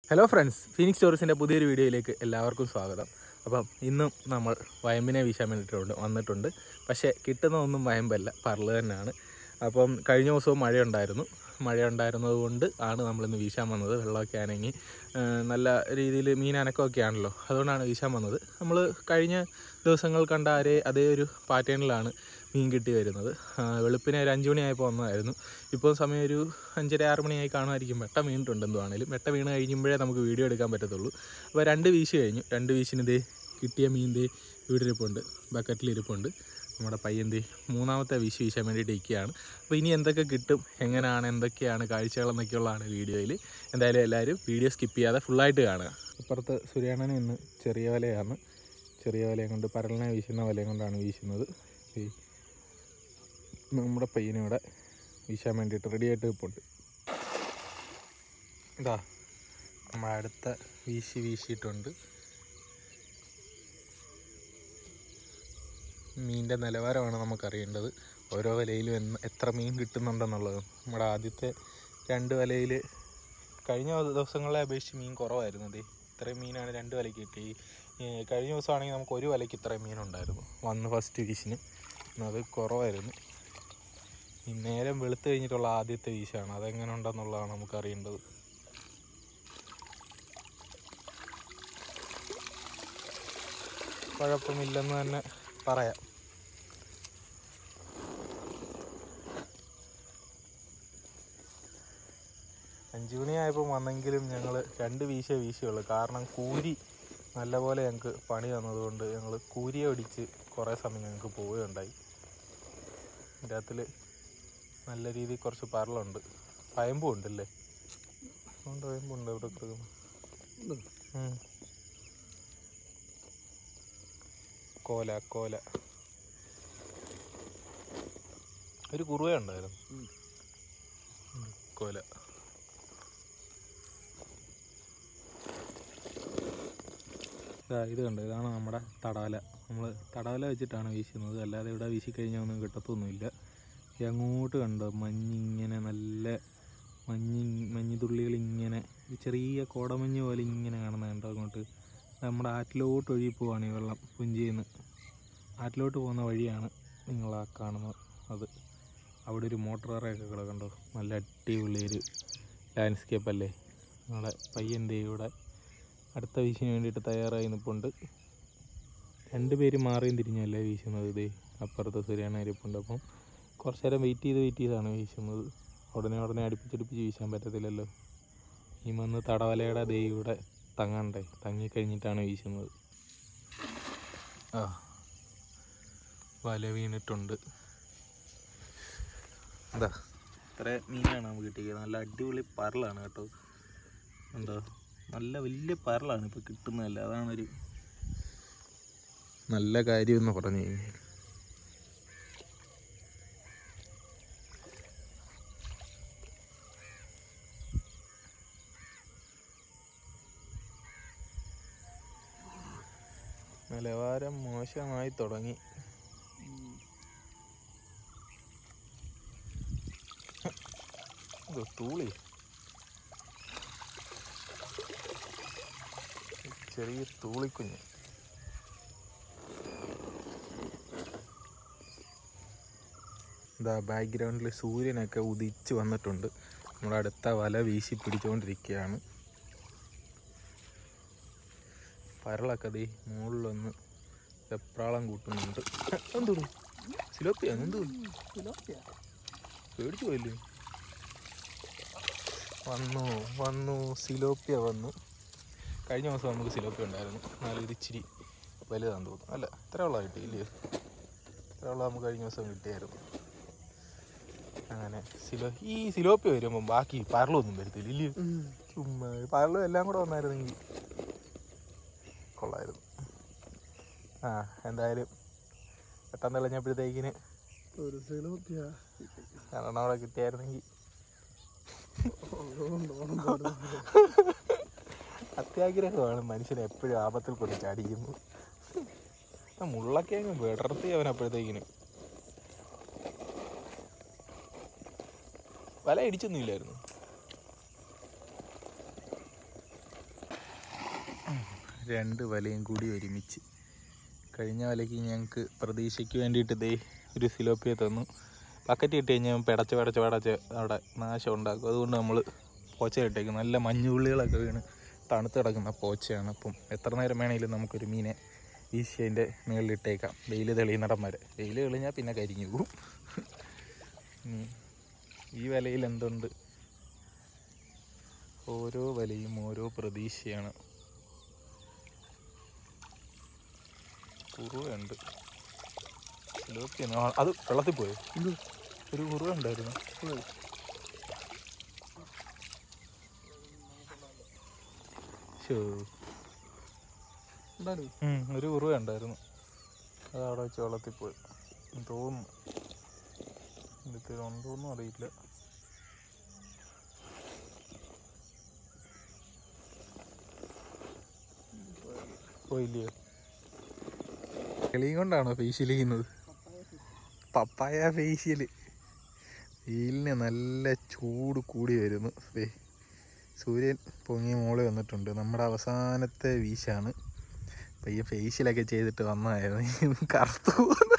Hello friends Phoenix ടൂറിസ്റ്റിൻ്റെ പുതിയൊരു വീഡിയോയിലേക്ക് എല്ലാവർക്കും സ്വാഗതം അപ്പം ഇന്നും നമ്മൾ വയമ്പിനെ വീശാൻ വേണ്ടിയിട്ടുണ്ട് വന്നിട്ടുണ്ട് പക്ഷേ കിട്ടുന്ന ഒന്നും വയമ്പല്ല പറള് തന്നെയാണ് അപ്പം കഴിഞ്ഞ ദിവസവും മഴയുണ്ടായിരുന്നു മഴയുണ്ടായിരുന്നത് കൊണ്ട് ആണ് നമ്മളിന്ന് വീശാൻ വന്നത് വെള്ളമൊക്കെ അനങ്ങി ആ, നല്ല രീതിയിൽ മീൻ അനക്കമൊക്കെ ആണല്ലോ അതുകൊണ്ടാണ് വീശാൻ വന്നത് നമ്മൾ കഴിഞ്ഞ ദിവസങ്ങൾ കണ്ട അതേ അതേ ഒരു പാറ്റേണിലാണ് മീൻ കിട്ടി വരുന്നത് ആ, വെളുപ്പിനെ ഒരു അഞ്ച് മണിയായപ്പോൾ വന്നതായിരുന്നു ഇപ്പോൾ സമയം ഒരു അഞ്ചര ആറ് മണിയായി കാണുമായിരിക്കും വെട്ട വീണിട്ടുണ്ട് എന്തുവാണേലും വെട്ട വീണ് കഴിയുമ്പോഴേ നമുക്ക് വീഡിയോ എടുക്കാൻ പറ്റത്തുള്ളൂ അപ്പോൾ രണ്ട് വീശ് കഴിഞ്ഞു രണ്ട് വീശിന് ദേ കിട്ടിയ മീൻ ദേ ഇവിടെ ഇരിപ്പുണ്ട് ബക്കറ്റിൽ ഇരിപ്പുണ്ട് നമ്മുടെ പയ്യൻ ദേ മൂന്നാമത്തെ വീശ് വീശാൻ വേണ്ടിയിട്ട് ഇരിക്കുകയാണ് അപ്പോൾ ഇനി എന്തൊക്കെ കിട്ടും എങ്ങനെയാണ് എന്തൊക്കെയാണ് കാഴ്ചകളെന്നൊക്കെയുള്ളതാണ് വീഡിയോയിൽ എന്തായാലും എല്ലാവരും വീഡിയോ സ്കിപ്പ് ചെയ്യാതെ ഫുള്ളായിട്ട് കാണുക അപ്പുറത്ത് സുരേണന് ഇന്ന് ചെറിയ വലയാണ് ചെറിയ വലയും കൊണ്ട് പരലിനെ വീശുന്ന വലയും കൊണ്ടാണ് വീശുന്നത് ഈ നമ്മുടെ പയ്യനിവിടെ വീശാൻ വേണ്ടിയിട്ട് റെഡി ആയിട്ട് നിൽപ്പുണ്ട് ഇതാ നമ്മൾ അടുത്ത വീശി വീശിയിട്ടുണ്ട് മീനിൻ്റെ നിലവാരമാണ് നമുക്കറിയേണ്ടത് ഓരോ വലയിലും എന്ന് എത്ര മീൻ കിട്ടുന്നുണ്ടെന്നുള്ളത് നമ്മുടെ ആദ്യത്തെ രണ്ട് വലയിൽ കഴിഞ്ഞ ദിവസങ്ങളെ അപേക്ഷിച്ച് മീൻ കുറവായിരുന്നു ദേ ഇത്രയും മീനാണ് രണ്ട് വലയ്ക്ക് കിട്ടി ഈ കഴിഞ്ഞ ദിവസമാണെങ്കിൽ നമുക്ക് ഒരു വലയ്ക്ക് ഇത്രയും മീനുണ്ടായിരുന്നു വന്ന് ഫസ്റ്റ് വീശിന് അത് കുറവായിരുന്നു ഈ നേരം വെളുത്ത് കഴിഞ്ഞിട്ടുള്ള ആദ്യത്തെ വീശാണ് അതെങ്ങനെ ഉണ്ടെന്നുള്ളതാണ് നമുക്ക് അറിയേണ്ടത് കുഴപ്പമില്ലെന്ന് തന്നെ പറയാം അഞ്ചു മണിയായപ്പോൾ വന്നെങ്കിലും ഞങ്ങൾ രണ്ട് വീശേ വീശിയുള്ളൂ കാരണം കൂരി നല്ലപോലെ ഞങ്ങൾക്ക് പണി തന്നതുകൊണ്ട് ഞങ്ങൾ കൂരിയെ ഒടിച്ച് കുറേ സമയം ഞങ്ങൾക്ക് പോവുകയുണ്ടായി ഇതിൻ്റെ അകത്തിൽ നല്ല രീതിയിൽ കുറച്ച് പരലുണ്ട് പയമ്പും ഉണ്ടല്ലേ ഉണ്ട് പയമ്പുണ്ട് ഇവിടെ കിടക്കുന്നു ഉം. കോല കോല ഒരു കുറുവ ഉണ്ടായിരുന്നു ഉം, കോല ഇതാ ഇത് കണ്ടോ ഇതാണ് നമ്മുടെ തടാല നമ്മൾ തടാല വെച്ചിട്ടാണ് വീശുന്നത് അല്ലാതെ ഇവിടെ വീശി കഴിഞ്ഞാൽ ഒന്നും കിട്ടത്തൊന്നുമില്ല ഈ അങ്ങോട്ട് കണ്ടോ മഞ്ഞിങ്ങനെ നല്ല മഞ്ഞി മഞ്ഞുതുള്ളികൾ ഇങ്ങനെ ഒരു ചെറിയ കോടമഞ്ഞ് പോലെ ഇങ്ങനെ കാണുന്ന കണ്ടോ അങ്ങോട്ട് നമ്മുടെ ആറ്റിലോട്ട് ഒഴുകി പോവാണ് ഈ വെള്ളം പുഞ്ചിന്ന് ആറ്റിലോട്ട് പോകുന്ന വഴിയാണ് നിങ്ങൾ ആ കാണുന്നത് അത് അവിടെ ഒരു മോട്ടോർ അറയൊക്കെ കിടക്കണ്ടോ നല്ല അടിപൊളി ഒരു ലാൻഡ്സ്കേപ്പ് അല്ലേ നമ്മുടെ പയ്യൻ്റെ ഇവിടെ അടുത്ത വീശിന് വേണ്ടിയിട്ട് തയ്യാറായി നിൽപ്പുണ്ട് രണ്ട് പേര് മാറിയും തിരിഞ്ഞല്ലേ വീശുന്നത് ഇതേ അപ്പുറത്ത് സൂര്യാന ഇരിപ്പുണ്ട് അപ്പം കുറച്ച് നേരം വെയിറ്റ് ചെയ്ത് വെയിറ്റ് ചെയ്താണ് വീശുന്നത് ഉടനെ ഉടനെ അടുപ്പിച്ചടുപ്പിച്ച് വീശാൻ പറ്റത്തില്ലല്ലോ ഈ മന്ന് തടവലയുടെ ദേ ഇവിടെ തങ്ങണ്ടേ തങ്ങിക്കഴിഞ്ഞിട്ടാണ് വീശുന്നത് ആ വല വീണിട്ടുണ്ട് എന്താ ഇത്ര മീനാണ് നമുക്ക് കിട്ടിയത് നല്ല അടിപൊളി പരലാണ് കേട്ടോ എന്താ നല്ല വലിയ പരലാണ് ഇപ്പോൾ കിട്ടുന്നതല്ല അതാണൊരു നല്ല കാര്യം എന്ന് പറഞ്ഞു കഴിഞ്ഞാൽ നിലവാരം മോശമായി തുടങ്ങി ഇത് തൂളി ചെറിയ തൂളിക്കുഞ്ഞ് ഇതാ ബാക്ക്ഗ്രൗണ്ടിൽ സൂര്യനൊക്കെ ഉദിച്ച് വന്നിട്ടുണ്ട് നമ്മുടെ അടുത്ത വല വീശി പിടിച്ചുകൊണ്ടിരിക്കുകയാണ് പരളൊക്കെ ദേ മുകളിലൊന്ന് വെപ്രാളം കൂട്ടുന്നുണ്ട് എന്തോ സിലോപ്പിയ എന്തോ പേടിച്ചു പോയില്ലേ വന്നു വന്നു സിലോപ്പിയ വന്നു കഴിഞ്ഞ ദിവസം നമുക്ക് സിലോപ്പിയ ഉണ്ടായിരുന്നു എന്നാലും ഇത് ഇച്ചിരി വലുതാന്ന് തോന്നുന്നു അല്ല ഇത്ര ഉള്ള കിട്ടി ഇല്ലേ ഇത്ര ഉള്ള നമുക്ക് കഴിഞ്ഞ ദിവസം കിട്ടിയായിരുന്നു അങ്ങനെ സിലോ ഈ സിലോപ്പിയ വരുമ്പം ബാക്കി പരളൊന്നും വരത്തില്ല ഇല്ലേ ചുമ്മാ പരലും എല്ലാം കൂടെ വന്നായിരുന്നെങ്കിൽ കൊള്ളായിരുന്നു ആ എന്തായാലും പെട്ടെന്ന് തെളിഞ്ഞപ്പോഴത്തേക്കിന് ഒരു സിലോപ്പിയ രണ്ടെണ്ണം അവിടെ കിട്ടിയായിരുന്നെങ്കിൽ അത്യാഗ്രഹമാണ് മനുഷ്യനെ എപ്പോഴും ആപത്തിൽ കൊണ്ട് ചാടിക്കുന്നു ആ മുള്ളൊക്കെ അങ്ങ് വിടർത്തി അവൻ അപ്പോഴത്തേക്കിന് വല ഇടിച്ചൊന്നും ഇല്ലായിരുന്നു രണ്ട് വലയും കൂടി ഒരുമിച്ച് കഴിഞ്ഞ വലയ്ക്ക് ഞങ്ങൾക്ക് പ്രതീക്ഷയ്ക്ക് വേണ്ടിയിട്ട് ദേ ഒരു സിലോപ്പിയെ തന്നു ബക്കറ്റ് ഇട്ട് കഴിഞ്ഞാൽ പിടച്ച് പിടച്ച് പിടച്ച് അവിടെ നാശം ഉണ്ടാക്കും അതുകൊണ്ട് നമ്മൾ പോച്ച ഇട്ടേക്കും നല്ല മഞ്ഞുള്ളികളൊക്കെ വീണ് തണുത്ത് കിടക്കുന്ന പോച്ചയാണ് അപ്പം എത്ര നേരം വേണമെങ്കിലും നമുക്കൊരു മീനെ വീശി അതിൻ്റെ മുകളിലിട്ടേക്കാം വെയിൽ തെളിയുന്നിടം വരെ വെയിൽ തെളിഞ്ഞാൽ പിന്നെ കരിഞ്ഞു പോകും ഇനി ഈ വലയിൽ എന്തുണ്ട് ഓരോ വലയും ഓരോ പ്രതീക്ഷയാണ് കുറുവയുണ്ട് സിലോപ്പിയാണ് ആ, അത് വെള്ളത്തിൽ പോയോ ഇത് ഒരു കുറുവ ഉണ്ടായിരുന്നു ശോ ഉണ്ടായിരുന്നു ഉം, ഒരു കുറുവ ഉണ്ടായിരുന്നു അത് അവിടെ വെച്ച് വെള്ളത്തിൽ പോയി എന്ന് തോന്നുന്നു ഉണ്ടോന്നും അറിയില്ല പോയില്ലയോ കിളിയും കൊണ്ടാണോ ഫേഷ്യൽ ചെയ്യുന്നത് പപ്പായ ഫേഷ്യൽ വെയിലിന് നല്ല ചൂട് കൂടി വരുന്നു ദേ സൂര്യൻ പൊങ്ങി മോളെ വന്നിട്ടുണ്ട് നമ്മുടെ അവസാനത്തെ വീശാണ് പയ്യെ ഫേഷ്യലൊക്കെ ചെയ്തിട്ട് വന്നതായിരുന്നു കറുത്തു പോകുന്നു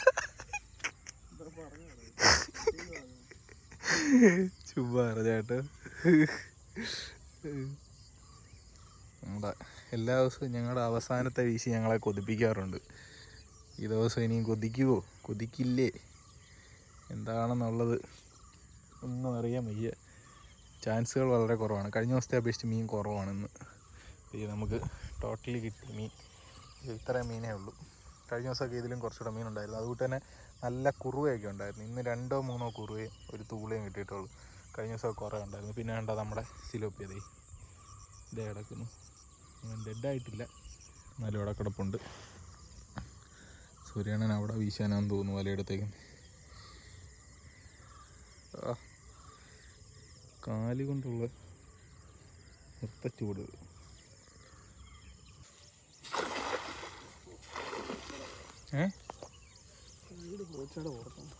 ചുമ്മാ ചേട്ടാ നമ്മുടെ എല്ലാ ദിവസവും ഞങ്ങളുടെ അവസാനത്തെ വീശി ഞങ്ങളെ കൊതിപ്പിക്കാറുണ്ട് ഈ ദിവസം ഇനിയും കൊതിക്കുവോ കൊതിക്കില്ലേ എന്താണെന്നുള്ളത് ഒന്നും അറിയാൻ വയ്യ ചാൻസുകൾ വളരെ കുറവാണ് കഴിഞ്ഞ ദിവസത്തെ അപേക്ഷിച്ച് മീൻ കുറവാണെന്ന് ഈ നമുക്ക് ടോട്ടലി കിട്ടിയ മീൻ ഇത് ഇത്രയും മീനേ ഉള്ളൂ കഴിഞ്ഞ ദിവസമൊക്കെ ഇതിലും കുറച്ചുകൂടെ മീൻ ഉണ്ടായിരുന്നു അതുകൊണ്ട് തന്നെ നല്ല കുറുവയൊക്കെ ഉണ്ടായിരുന്നു ഇന്ന് രണ്ടോ മൂന്നോ കുറുവയും ഒരു തൂളയും കിട്ടിയിട്ടുള്ളൂ കഴിഞ്ഞ ദിവസം കുറേ ഉണ്ടായിരുന്നു പിന്നെ വേണ്ട നമ്മുടെ സിലോപ്പിയതേ ഇതേ കിടക്കുന്നു ഡെഡായിട്ടില്ല എന്നാലും അവിടെ കിടപ്പുണ്ട് സൂര്യണ്ണൻ അവിടെ വീശാനാന്ന് തോന്നുന്നു വലയെടുത്തേക്കും ആ കാല് കൊണ്ടുള്ള നിർത്തച്ചൂട് ഏ വീട് പോച്ചയുടെ പുറത്താണ്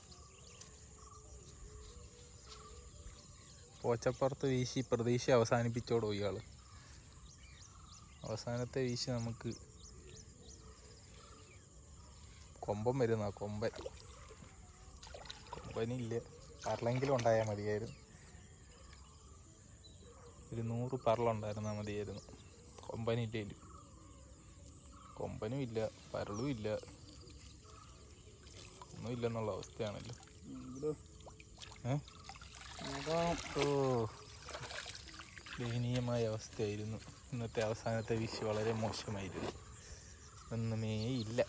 പോച്ചപ്പുറത്ത് വീശി പ്രതീക്ഷ അവസാനിപ്പിച്ചോടോ ഇയാള് അവസാനത്തെ വീശി നമുക്ക് കൊമ്പൻ വരുന്ന കൊമ്പൻ കൊമ്പനില്ല പറലെങ്കിലും ഉണ്ടായാൽ മതിയായിരുന്നു ഒരു നൂറ് പറലുണ്ടായിരുന്നാൽ മതിയായിരുന്നു കൊമ്പനില്ലേലും കൊമ്പനും ഇല്ല പരളും ഇല്ല ഒന്നും ഇല്ലെന്നുള്ള അവസ്ഥയാണല്ലോ ഇവിടെ ഏ നോക്കാം ഓ ദയനീയമായ അവസ്ഥയായിരുന്നു ഇന്നത്തെ അവസാനത്തെ വീശ് വളരെ മോശമായിരുന്നു ഒന്നുമേ ഇല്ല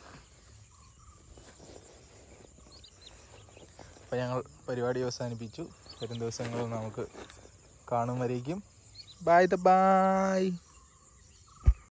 അപ്പം ഞങ്ങൾ പരിപാടി അവസാനിപ്പിച്ചു വരും ദിവസങ്ങളിൽ നമുക്ക് കാണും വരേക്കും ബൈ ദ ബൈ